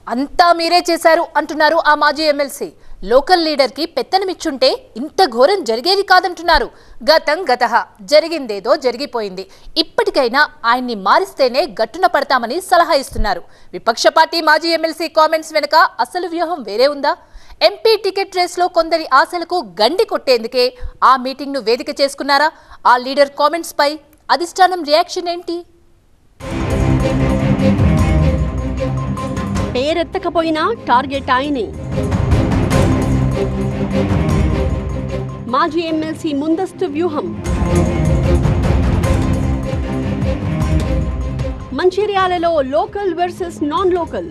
అంతా మీరే చేశారు అంటున్నారు ఆ మాజీ ఎమ్మెల్సీ లోకల్ లీడర్కి పెత్తనమిచ్చుంటే ఇంత ఘోరం జరిగేది కాదంటున్నారు గతం గతహ జరిగిందేదో జరిగిపోయింది ఇప్పటికైనా ఆయన్ని మారిస్తేనే గట్టున పడతామని సలహా ఇస్తున్నారు విపక్ష పార్టీ మాజీ ఎమ్మెల్సీ కామెంట్స్ వెనుక అసలు వ్యూహం వేరే ఉందా ఎంపీ టికెట్ రేస్లో కొందరి ఆశలకు గండి కొట్టేందుకే ఆ మీటింగ్ను వేదిక చేసుకున్నారా ఆ లీడర్ కామెంట్స్ పై అధిష్టానం రియాక్షన్ ఏంటి పేరెత్తకపోయినా టార్గెట్ ఆయనే మాజీ ఎమ్మెల్సీ ముందస్తు వ్యూహం మంచిర్యాలలో లోకల్ వర్సెస్ నాన్ లోకల్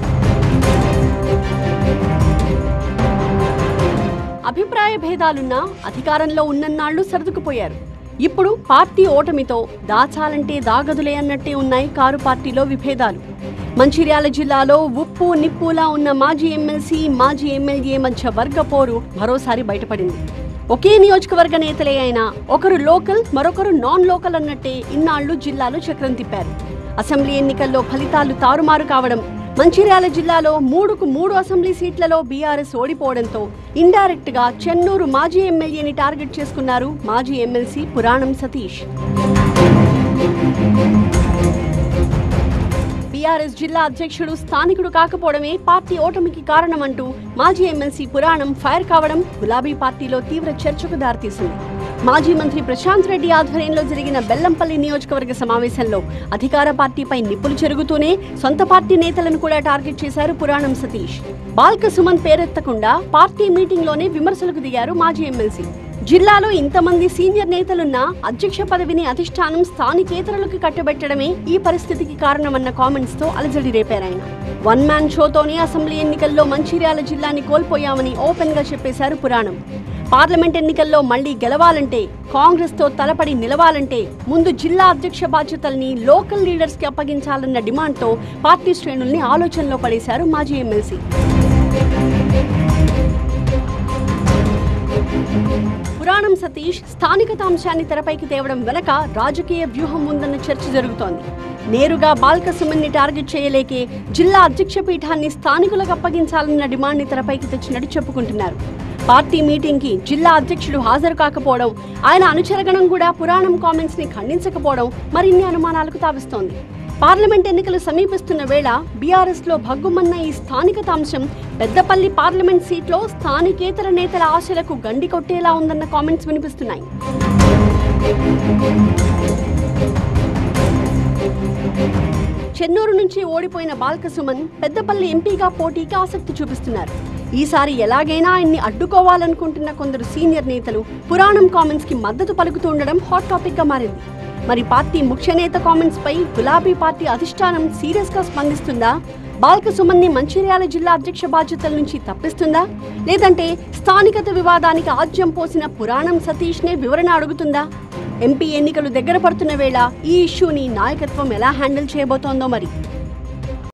అభిప్రాయ భేదాలున్నా అధికారంలో ఉన్నన్నాళ్లు సర్దుకుపోయారు ఇప్పుడు పార్టీ ఓటమితో దాచాలంటే దాగదులే అన్నట్టే ఉన్నాయి కారు పార్టీలో విభేదాలు మంచిర్యాల జిల్లాలో ఉప్పు నిప్పులా ఉన్న మాజీ ఎమ్మెల్సీ మాజీ ఎమ్మెల్యే మధ్య వర్గ పోరు మరోసారి బయటపడింది ఒకే నియోజకవర్గ నేతలే అయినా ఒకరు లోకల్ మరొకరు నాన్ లోకల్ అన్నట్టే ఇన్నాళ్లు జిల్లాలో చక్రం తిప్పారు అసెంబ్లీ ఎన్నికల్లో ఫలితాలు తారుమారు కావడం మంచిర్యాల జిల్లాలో మూడుకు మూడు అసెంబ్లీ సీట్లలో బీఆర్ఎస్ ఓడిపోవడంతో ఇండైరెక్ట్ గా చెన్నూరు మాజీ ఎమ్మెల్యేని టార్గెట్ చేసుకున్నారు మాజీ ఎమ్మెల్సీ పురాణం సతీష్ బీఆర్ఎస్ జిల్లా అధ్యక్షుడు స్థానికుడు కాకపోవడమే పార్టీ ఓటమికి కారణమంటూ మాజీ ఎమ్మెల్సీ పురాణం ఫైర్ కావడం గులాబీ పార్టీలో తీవ్ర చర్చకు దారితీసింది మాజీ మంత్రి ప్రశాంత్ రెడ్డి ఆధ్వర్యంలో జరిగిన బెల్లంపల్లి నియోజకవర్గ సమావేశంలో అధికార పార్టీపై నిప్పులు చెరుగుతూనే సొంత పార్టీ నేతలను కూడా టార్గెట్ చేశారు పురాణం సతీష్ బాల్క సుమన్ పేరెత్తకుండా పార్టీ మీటింగ్లోనే విమర్శలకు దిగారు మాజీ ఎమ్మెల్సీ జిల్లాలో ఇంతమంది సీనియర్ నేతలున్నా అధ్యక్ష పదవిని అధిష్టానం స్థానికేతరులకు కట్టబెట్టడమే ఈ పరిస్థితికి కారణమన్న కామెంట్స్ తో అలజడి రేపారాయన వన్ మ్యాన్ షోతోనే అసెంబ్లీ ఎన్నికల్లో మంచిర్యాల జిల్లాని కోల్పోయామని ఓపెన్ గా చెప్పేశారు పురాణం పార్లమెంట్ ఎన్నికల్లో మళ్లీ గెలవాలంటే కాంగ్రెస్ తో తలపడి నిలవాలంటే ముందు జిల్లా అధ్యక్ష బాధ్యతల్ని లోకల్ లీడర్స్ కి అప్పగించాలన్న డిమాండ్తో పార్టీ శ్రేణుల్ని ఆలోచనలో పడేశారు మాజీ ఎమ్మెల్సీ పురాణం సతీష్ స్థానికత అంశాన్ని తెరపైకి తేవడం వెనక రాజకీయ వ్యూహం ఉందన్న చర్చ జరుగుతోంది నేరుగా బాల్క సుమన్ని టార్గెట్ చేయలేకే జిల్లా అధ్యక్ష పీఠాన్ని స్థానికులకు అప్పగించాలన్న డిమాండ్ని తెరపైకి తెచ్చినట్టు చెప్పుకుంటున్నారు పార్టీ మీటింగ్ కి జిల్లా అధ్యక్షుడు హాజరు కాకపోవడం ఆయన అనుచరగణం కూడా పురాణం కామెంట్స్ ని ఖండించకపోవడం మరిన్ని అనుమానాలకు తావిస్తోంది పార్లమెంట్ ఎన్నికలు సమీపిస్తున్న వేళ బీఆర్ఎస్ లో భగ్గుమన్న ఈ స్థానికత అంశం పెద్దపల్లి పార్లమెంట్ సీట్లో స్థానికేతర నేతల ఆశలకు గండి కొట్టేలా ఉందన్న కామెంట్స్ వినిపిస్తున్నాయి చెన్నూరు నుంచి ఓడిపోయిన బాల్క సుమన్ పెద్దపల్లి ఎంపీగా పోటీకి ఆసక్తి చూపిస్తున్నారు ఈసారి ఎలాగైనా ఆయన్ని అడ్డుకోవాలనుకుంటున్న కొందరు సీనియర్ నేతలు పురాణం కామెంట్స్ కి మద్దతు పలుకుతూ ఉండడం హాట్ టాపిక్ గా మారింది మరి పార్టీ ముఖ్య నేత కామెంట్స్ పై గులాబీ పార్టీ అధిష్టానం సీరియస్ గా స్పందిస్తుందా బాల్క సుమన్ని మంచిర్యాల జిల్లా అధ్యక్ష బాధ్యతల నుంచి తప్పిస్తుందా లేదంటే స్థానికత వివాదానికి ఆజ్యం పోసిన పురాణం సతీష్ నే వివరణ అడుగుతుందా ఎంపీ ఎన్నికలు దగ్గర పడుతున్న వేళ ఈ ఇష్యూని నాయకత్వం ఎలా హ్యాండిల్ చేయబోతోందో మరి